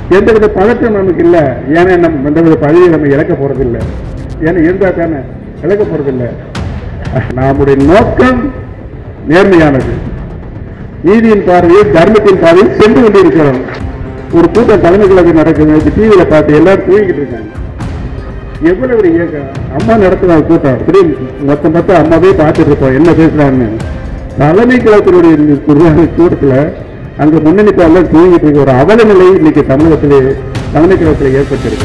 எந்தவித பதற்றம் நமக்கு இல்லை ஏன்னா நம்ம எந்தவித பதவியை நம்ம இழக்க போறதில்லை ஏன்னா இருந்தா தானே இழக்க போறதில்லை நம்முடைய நோக்கம் நேர்மையானது நீதியின் பார்வையில் தர்மத்தின் பார்வையில் சென்று கொண்டிருக்கிறோம் ஒரு கூட்டம் தலைமை கழகம் நடக்குது டிவியில பார்த்து எல்லாரும் தூங்கிட்டு இருக்காங்க எவ்வளவு ஒரு இயக்கம் அம்மா நடத்துவாங்க கூட்டம் அப்படி மொத்தம் மொத்தம் அம்மாவே பார்த்துட்டு இருப்போம் என்ன பேசுறாங்கன்னு தலைமை கழகத்தினுடைய இந்த குருவான கூட்டத்துல அங்க முன்னணி எல்லாம் தூங்கிட்டு இருக்க ஒரு அவல நிலை இன்னைக்கு தமிழகத்திலே தலைமை கழகத்தில் ஏற்பட்டிருக்கு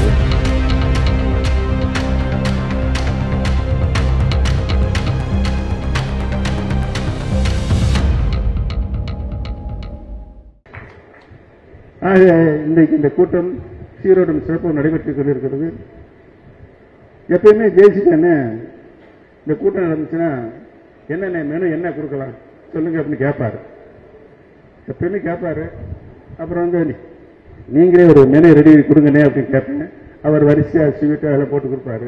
ஆக இன்றைக்கு இந்த கூட்டம் சீரோடும் சிறப்பு நடைபெற்றுக் கொண்டிருக்கிறது எப்பயுமே ஜெயிச்சுட்டேன்னு இந்த கூட்டம் நடந்துச்சுன்னா என்னென்ன மெனு என்ன கொடுக்கலாம் சொல்லுங்க அப்படின்னு கேட்பாரு எப்பயுமே கேட்பாரு அப்புறம் வந்து நீ- நீங்களே ஒரு மெனு ரெடி கொடுங்கண்ணே அப்படின்னு கேட்பேன் அவர் வரிசையா ஸ்வீட்டு அதில் போட்டு கொடுப்பாரு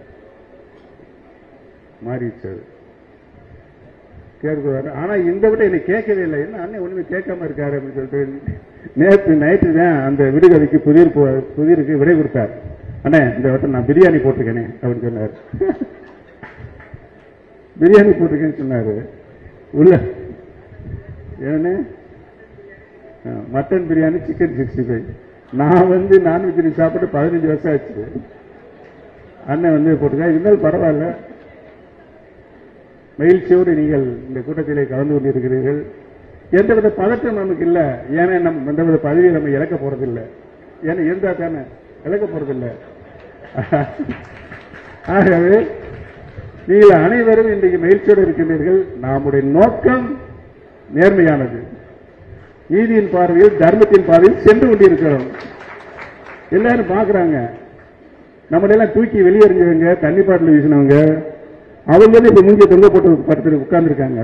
மாறிடுச்சு அது கேட்குவாரு ஆனா இந்த விட என்னை கேட்கவே இல்லை என்ன அண்ணன் ஒண்ணுமே கேட்காம இருக்காரு அப்படின்னு சொல்லிட்டு நேற்று நைட்டு தான் அந்த விடுகதைக்கு புதிர் போ- புதிருக்கு விடை கொடுத்தார் அண்ணே இந்த வட்டம் நான் பிரியாணி போட்டிருக்கேனே அப்படின்னு சொன்னார் பிரியாணி போட்டிருக்கேன்னு சொன்னாரு உள்ள ஏன்னு mutton biryani chicken sixty five நான் வந்து நான்வெஜ் சாப்பிட்டு பதினஞ்சு வருஷம் ஆச்சு அண்ணன் வந்து போட்டிருக்கேன் இருந்தாலும் பரவாயில்ல மகிழ்ச்சியோடு நீங்கள் இந்த கூட்டத்திலே கலந்து கொண்டிருக்கிறீர்கள் எந்தவித பதற்றம் நமக்கு இல்லை ஏன்னா நம்ம எந்தவித பதவியை நம்ம இழக்க போறதில்லை ஏன்னா இருந்தா தானே இழக்க போறதில்லை ஆகவே நீங்கள் அனைவரும் இன்றைக்கு மகிழ்ச்சியோடு இருக்கின்றீர்கள் நம்முடைய நோக்கம் நேர்மையானது நீதியின் பார்வையில் தர்மத்தின் பார்வையில் சென்று கொண்டிருக்கிறோம் எல்லாரும் பார்க்கறாங்க நம்மளெல்லாம் தூக்கி வெளியெறிஞ்சவங்க தண்ணி பாட்டில் வீசினவங்க அவங்க வந்து இப்ப மூஞ்சி தொங்க போட்டு படுத்து உட்கார்ந்துருக்காங்க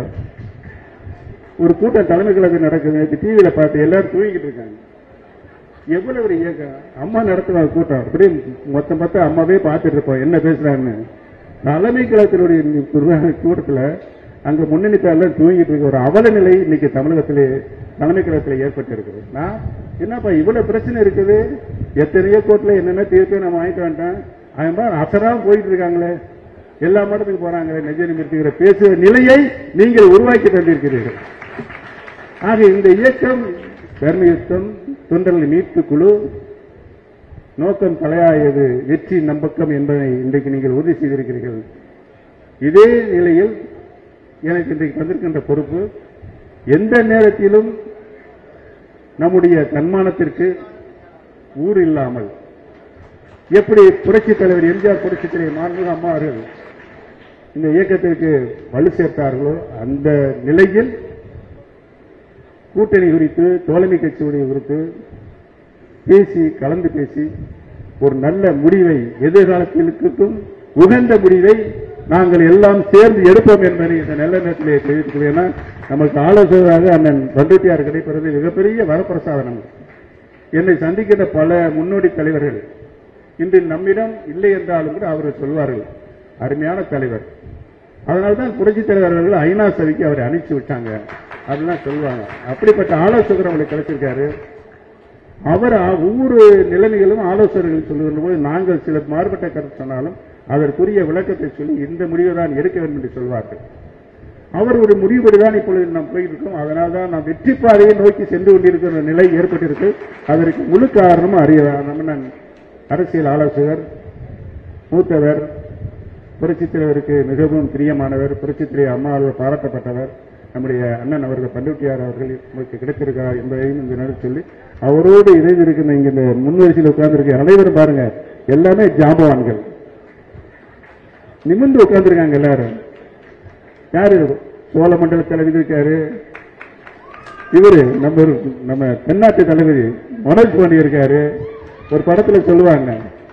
ஒரு கூட்டம் தலைமை கழகம் நடக்குது இப்ப டிவியில பார்த்து எல்லாரும் தூங்கிட்டு இருக்காங்க எவ்வளவு ஒரு இயக்கம் அம்மா நடத்துவாங்க கூட்டம் அப்படி மொத்தம் மொத்தம் அம்மாவே பார்த்துட்டு இருப்போம் என்ன பேசுறாங்கன்னு தலைமை கழகத்தினுடைய இந்த குருவான கூட்டத்துல அங்க முன்னணி எல்லாம் தூங்கிட்டு இருக்க ஒரு அவல நிலை இன்னைக்கு தமிழகத்திலே தலைமை கழகத்தில் ஏற்பட்டு இருக்குது நான் என்னப்பா இவ்வளவு பிரச்சனை இருக்குது எத்தனையோ கோர்ட்ல என்னென்ன தீர்ப்பு நம்ம வாங்கிட்டு வந்துட்டோம் அவன் பாரு அசராம போயிட்டு இருக்காங்களே எல்லா மடத்துக்கு போறாங்களே நெஜ நிமிர்த்துகிற பேசுகிற நிலையை நீங்கள் உருவாக்கி தந்திருக்கிறீர்கள் ஆக இந்த இயக்கம் பெருமயுத்தம் தொண்டர்கள் மீட்பு குழு நோக்கம் தலையாயது வெற்றி நம்பக்கம் என்பதை இன்றைக்கு நீங்கள் உறுதி செய்திருக்கிறீர்கள் இதே நிலையில் எனக்கு இன்றைக்கு வந்திருக்கின்ற பொறுப்பு எந்த நேரத்திலும் நம்முடைய தன்மானத்திற்கு ஊர் இல்லாமல் எப்படி புரட்சித் தலைவர் எம்ஜிஆர் புரட்சித் தலைவர் மாண்புமிகு அம்மா அவர்கள் இந்த இயக்கத்திற்கு வலு சேர்த்தார்களோ அந்த நிலையில் கூட்டணி குறித்து தோழமை கட்சியுடைய குறித்து பேசி கலந்து பேசி ஒரு நல்ல முடிவை எதிர்காலத்திற்கும் உகந்த முடிவை நாங்கள் எல்லாம் சேர்ந்து எடுப்போம் என்பதை இந்த நல்ல நேரத்திலே தெரிவித்துக்கிறேன் ஏன்னா நமக்கு ஆலோசகராக அண்ணன் பண்டுட்டியார் கிடைப்பது மிகப்பெரிய வரப்பிரசாதனம் என்னை சந்திக்கின்ற பல முன்னோடி தலைவர்கள் இன்று நம்மிடம் இல்லை என்றாலும் கூட அவர்கள் சொல்வார்கள் அருமையான தலைவர் அதனால்தான் புரட்சித் தலைவர் அவர்கள் ஐநா சபைக்கு அவரை அனுப்பிச்சு விட்டாங்க அதெல்லாம் சொல்லுவாங்க அப்படிப்பட்ட ஆலோசகர் அவங்களுக்கு கிடைச்சிருக்காரு அவர் ஆ- ஒவ்வொரு நிலைமைகளும் ஆலோசகர்கள் சொல்லுகின்ற போது நாங்கள் சில மாறுபட்ட கருத்து சொன்னாலும் அதற்குரிய விளக்கத்தை சொல்லி இந்த முடிவை தான் எடுக்க வேண்டும் என்று சொல்வார்கள் அவர் ஒரு முடிவுபடிதான் இப்பொழுது நாம் போயிட்டு இருக்கோம் அதனால தான் நாம் வெற்றி பாதையை நோக்கி சென்று கொண்டிருக்கிற நிலை ஏற்பட்டிருக்கு அதற்கு முழு காரணமும் அறிய நம்ம நான் அரசியல் ஆலோசகர் மூத்தவர் புரட்சித் தலைவருக்கு மிகவும் பிரியமானவர் புரட்சித் தலைவர் அம்மாவால் பாராட்டப்பட்டவர் நம்முடைய அண்ணன் அவர்கள் பண்டுட்டியார் அவர்கள் நமக்கு கிடைத்திருக்கிறார் என்பதையும் இந்த நேரம் சொல்லி அவரோடு இணைந்திருக்கிற இங்க இந்த முன்வரிசையில் உட்கார்ந்திருக்க அனைவரும் பாருங்க எல்லாமே ஜாம்பவான்கள் நிமிர்ந்து உட்கார்ந்திருக்காங்க எல்லாரும் யாரு சோழ மண்டல தளபதி இருக்காரு இவரு நம்ம ஒரு- நம்ம தென்னாட்டு தளபதி மனோஜ் பாண்டி இருக்காரு ஒரு படத்துல சொல்லுவாங்க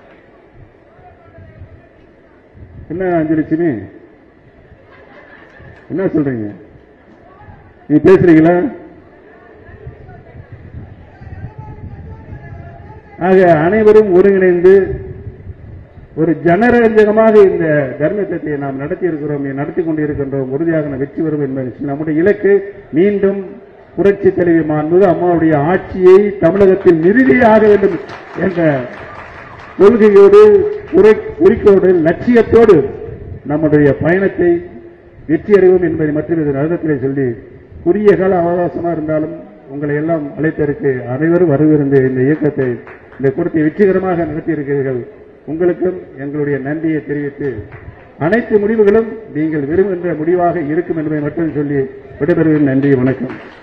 என்ன அஞ்சலிச்சுமி என்ன சொல்றீங்க நீ பேசுறீங்களா ஆக அனைவரும் ஒருங்கிணைந்து ஒரு ஜனரஞ்சகமாக இந்த தர்மத்தை நாம் நடத்தி இருக்கிறோம் நடத்தி கொண்டிருக்கின்றோம் உறுதியாக நாம் வெற்றி பெறும் என்பது நம்முடைய இலக்கு மீண்டும் புரட்சி தலைவி மாண்புமிகு அம்மாவுடைய ஆட்சியை தமிழகத்தில் நிறுவியாக வேண்டும் என்ற கொள்கையோடு குறி- குறிக்கோடு லட்சியத்தோடு நம்முடைய பயணத்தை வெற்றி அடைவோம் என்பதை மற்றும் இது நகரத்திலே சொல்லி குறுகிய கால அவகாசமா இருந்தாலும் உங்களை எல்லாம் அழைத்ததற்கு அனைவரும் வருவிருந்து இந்த இயக்கத்தை இந்த கூட்டத்தை வெற்றிகரமாக நடத்தியிருக்கிறீர்கள் உங்களுக்கும் எங்களுடைய நன்றியை தெரிவித்து அனைத்து முடிவுகளும் நீங்கள் விரும்புகின்ற முடிவாக இருக்கும் என்பதை மட்டும் சொல்லி விடைபெறுவேன் நன்றி வணக்கம்